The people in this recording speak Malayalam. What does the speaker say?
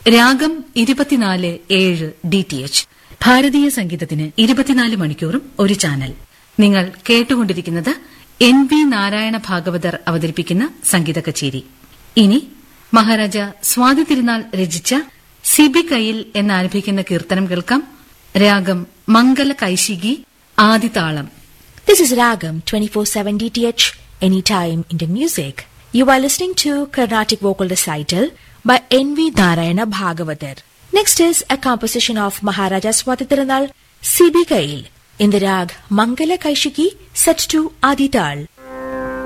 രാഗം ഇരുപത്തിനാല് ഏഴ് ഡി ടി എച്ച് ഭാരതീയ സംഗീതത്തിന് ഇരുപത്തിനാല് മണിക്കൂറും ഒരു ചാനൽ നിങ്ങൾ കേട്ടുകൊണ്ടിരിക്കുന്നത് എൻ വി നാരായണ ഭാഗവതർ അവതരിപ്പിക്കുന്ന സംഗീത കച്ചേരി ഇനി മഹാരാജ സ്വാതി തിരുനാൾ രചിച്ച സിബി കയ്യിൽ എന്നാരംഭിക്കുന്ന കീർത്തനം കേൾക്കാം രാഗം മംഗല കൈശികി ആദിതാളം This is Ragam 24/7 DTH anytime Indian music. You are listening to Carnatic vocal recital by N.V. Narayana Bhagavatar. Next is a composition of Maharaja Swatitirunal C.B. Kail in the rag Mangala Kaishiki set to Adital.